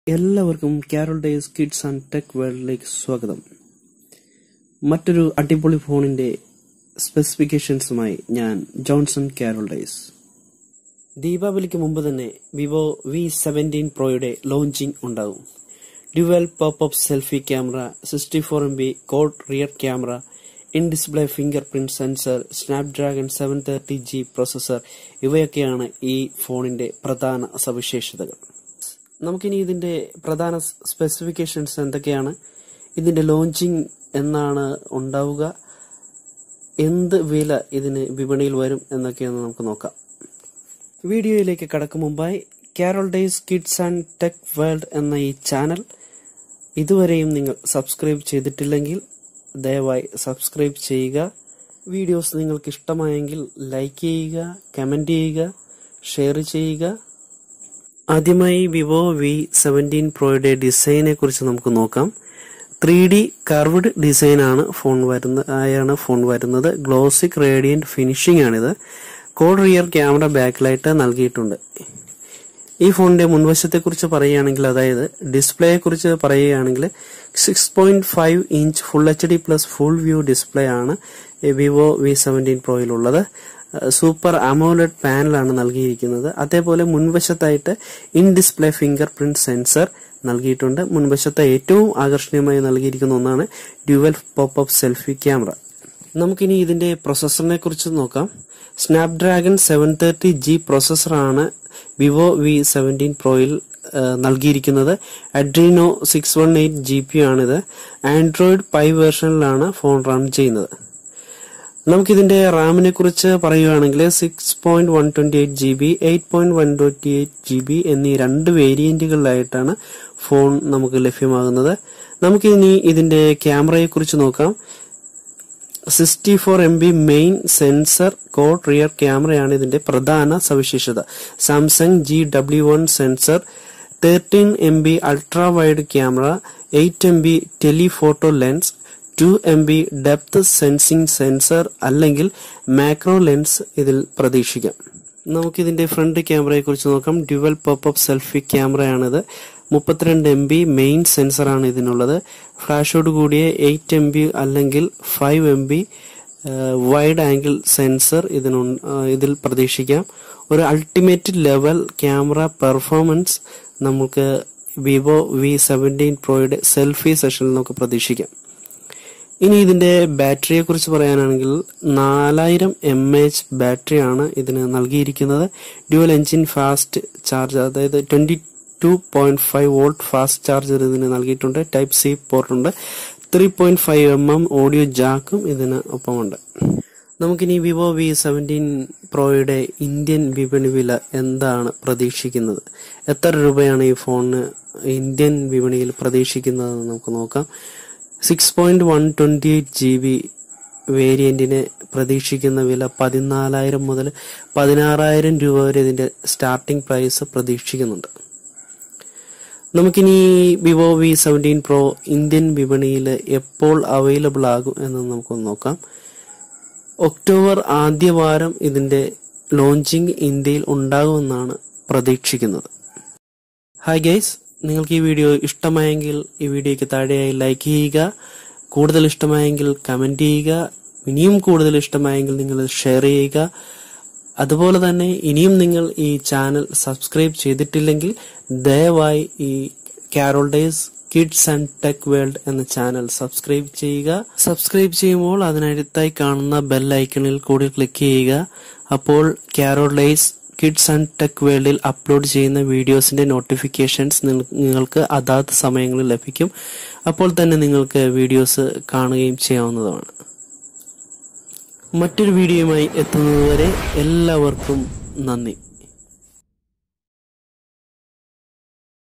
എല്ലാവർക്കും Carol days kids and tech വേൾഡിലേക്ക് സ്വാഗതം മറ്റൊരു അടിപൊളി ഫോണിന്റെ സ്പെസിഫിക്കേഷൻസുമായി ഞാൻ ജോൺസൺ കാരോൾ ഡേയ്സ് ദീപാവലിക്ക് മുമ്പ് തന്നെ വിവോ വി സെവൻറ്റീൻ പ്രോയുടെ ലോഞ്ചിങ് ഉണ്ടാകും dual pop selfie camera sixty four M B quad rear camera in display fingerprint sensor Snapdragon seven thirty G processor ഇവയൊക്കെയാണ് ഈ ഫോണിന്റെ പ്രധാന സവിശേഷതകൾ നമുക്കിനി ഇതിന്റെ പ്രധാന സ്പെസിഫിക്കേഷൻസ് എന്തൊക്കെയാണ് ഇതിന്റെ ലോഞ്ചിങ് എന്നാണ് ഉണ്ടാവുക എന്ത് വില ഇതിന് വിപണിയിൽ വരും എന്നൊക്കെയൊന്ന് നമുക്ക് നോക്കാം വീഡിയോയിലേക്ക് കടക്കും മുമ്പായി Carol days kids and tech world എന്ന ഈ ചാനൽ ഇതുവരെയും നിങ്ങൾ സബ്സ്ക്രൈബ് ചെയ്തിട്ടില്ലെങ്കിൽ ദയവായി സബ്സ്ക്രൈബ് ചെയ്യുക വീഡിയോസ് നിങ്ങൾക്ക് ഇഷ്ടമായെങ്കിൽ ലൈക്ക് ചെയ്യുക കമന്റ് ചെയ്യുക ഷെയർ ചെയ്യുക ആദ്യമായി വിവോ വി സെവൻറ്റീൻ പ്രോയുടെ ഡിസൈനെ കുറിച്ച് നമുക്ക് നോക്കാം ത്രീ ഡി കർവ്ഡ് ഡിസൈൻ ആണ് ഫോൺ വരുന്ന ആയാണ് ഫോൺ വരുന്നത് ഗ്ലോസിക് റേഡിയന്റ് ഫിനിഷിംഗ് ആണിത് കോഡ് റിയർ ക്യാമറ ബാക്കിലായിട്ട് നൽകിയിട്ടുണ്ട് ഈ ഫോണിന്റെ മുൻവശത്തെ കുറിച്ച് പറയുകയാണെങ്കിൽ അതായത് ഡിസ്പ്ലേയെ കുറിച്ച് പറയുകയാണെങ്കിൽ six point five inch full H D plus full view display ആണ് വിവോ വി സെവൻറ്റീൻ പ്രോയിലുള്ളത് സൂപ്പർ അമോലഡ് പാനലാണ് നൽകിയിരിക്കുന്നത് അതേപോലെ മുൻവശത്തായിട്ട് in display fingerprint sensor നൽകിയിട്ടുണ്ട് മുൻവശത്തെ ഏറ്റവും ആകർഷണീയമായി നൽകിയിരിക്കുന്ന ഒന്നാണ് ഡ്യുവൽ പോപ്പ് സെൽഫി ക്യാമറ നമുക്കിനി ഇതിന്റെ പ്രൊസസറിനെ കുറിച്ച് നോക്കാം സ്നാപ്ഡ്രാഗൺ സെവൻ തേർട്ടി ജി പ്രൊസസറാണ് വിവോ വി സെവൻറ്റീൻ പ്രോയിൽ നൽകിയിരിക്കുന്നത് Adreno six one eight G P ആണിത് ആൻഡ്രോയിഡ് പൈ വേർഷനിലാണ് ഫോൺ റൺ ചെയ്യുന്നത് നമുക്കിതിന്റെ റാമിനെ കുറിച്ച് പറയുകയാണെങ്കിൽ six point one twenty eight G B eight point one twenty eight G B എന്നീ രണ്ട് വേരിയന്റുകളിലായിട്ടാണ് ഫോൺ നമുക്ക് ലഭ്യമാകുന്നത് നമുക്കിനി ഇതിന്റെ ക്യാമറയെ കുറിച്ച് നോക്കാം sixty four M B main sensor quad rear ക്യാമറയാണ് ഇതിന്റെ പ്രധാന സവിശേഷത Samsung G W one sensor thirteen M B ultra wide camera eight M B telephoto lens two M B depth sensing sensor അല്ലെങ്കിൽ മാക്രോ ലെൻസ് ഇതിൽ പ്രതീക്ഷിക്കാം നമുക്കിതിന്റെ front ക്യാമറയെ കുറിച്ച് നോക്കാം dual pop selfie ക്യാമറയാണിത് മുപ്പത്തിരണ്ട് എം ബി മെയിൻ സെൻസറാണ് ഇതിനുള്ളത് ഫ്ലാഷോട് കൂടിയ eight M B അല്ലെങ്കിൽ five M B wide angle sensor ഇതിനു ഇതിൽ പ്രതീക്ഷിക്കാം ഒരു അൾട്ടിമേറ്റ് ലെവൽ ക്യാമറ പെർഫോമൻസ് നമുക്ക് വിവോ വി സെവൻറ്റീൻ പ്രോയുടെ സെൽഫി സെഷനിൽ നമുക്ക് പ്രതീക്ഷിക്കാം ഇനി ഇതിന്റെ ബാറ്ററിയെ കുറിച്ച് പറയാനാണെങ്കിൽ നാലായിരം എം എച്ച് ബാറ്ററിയാണ് ഇതിന് നൽകിയിരിക്കുന്നത് ഡ്യുവൽ എഞ്ചിൻ ഫാസ്റ്റ് ചാർജ് അതായത് twenty two point five volt fast charger ഇതിന് നൽകിയിട്ടുണ്ട് ടൈപ്പ് സി പോർട്ടുണ്ട് three point five mm audio ഓഡിയോ ജാക്കും ഇതിന് ഒപ്പമുണ്ട് നമുക്കിനി വിവോ വി സെവൻറ്റീൻ പ്രോയുടെ ഇന്ത്യൻ വിപണി വില എന്താണ് പ്രതീക്ഷിക്കുന്നത് എത്ര രൂപയാണ് ഈ ഫോണിന് ഇന്ത്യൻ വിപണിയിൽ പ്രതീക്ഷിക്കുന്നതെന്ന് നമുക്ക് നോക്കാം six point one twenty eight G B വേരിയന്റിന് പ്രതീക്ഷിക്കുന്ന വില പതിനാലായിരം മുതൽ പതിനാറായിരം രൂപ വരെ ഇതിന്റെ സ്റ്റാർട്ടിംഗ് പ്രൈസ് പ്രതീക്ഷിക്കുന്നുണ്ട് നമുക്കിനി Vivo V seventeen pro Indian വിപണിയിൽ എപ്പോൾ അവൈലബിൾ ആകും എന്ന് നമുക്കൊന്ന് നോക്കാം ഒക്ടോബർ ആദ്യവാരം ഇതിന്റെ ലോഞ്ചിങ് ഇന്ത്യയിൽ ഉണ്ടാകുമെന്നാണ് പ്രതീക്ഷിക്കുന്നത് ഹായ് ഗൈസ് നിങ്ങൾക്ക് ഈ വീഡിയോ ഇഷ്ടമായെങ്കിൽ ഈ വീഡിയോയ്ക്ക് താഴെയായി ലൈക്ക് ചെയ്യുക കൂടുതൽ ഇഷ്ടമായെങ്കിൽ കമന്റ് ചെയ്യുക ഇനിയും കൂടുതൽ ഇഷ്ടമായെങ്കിൽ നിങ്ങൾ ഷെയർ ചെയ്യുക അതുപോലെ തന്നെ ഇനിയും നിങ്ങൾ ഈ ചാനൽ സബ്സ്ക്രൈബ് ചെയ്തിട്ടില്ലെങ്കിൽ ദയവായി ഈ Carol days kids and tech world എന്ന ചാനൽ സബ്സ്ക്രൈബ് ചെയ്യുക സബ്സ്ക്രൈബ് ചെയ്യുമ്പോൾ അതിനടുത്തായി കാണുന്ന ബെൽ ഐക്കണിൽ കൂടി ക്ലിക്ക് ചെയ്യുക അപ്പോൾ Carol days kids and tech വേൾഡിൽ അപ്ലോഡ് ചെയ്യുന്ന വീഡിയോസിന്റെ നോട്ടിഫിക്കേഷൻസ് നിങ്ങൾക്ക് അതാത് സമയങ്ങളിൽ ലഭിക്കും അപ്പോൾ തന്നെ നിങ്ങൾക്ക് വീഡിയോസ് കാണുകയും ചെയ്യാവുന്നതാണ് മറ്റൊരു വീഡിയോയുമായി എത്തുന്നതുവരെ എല്ലാവർക്കും നന്ദി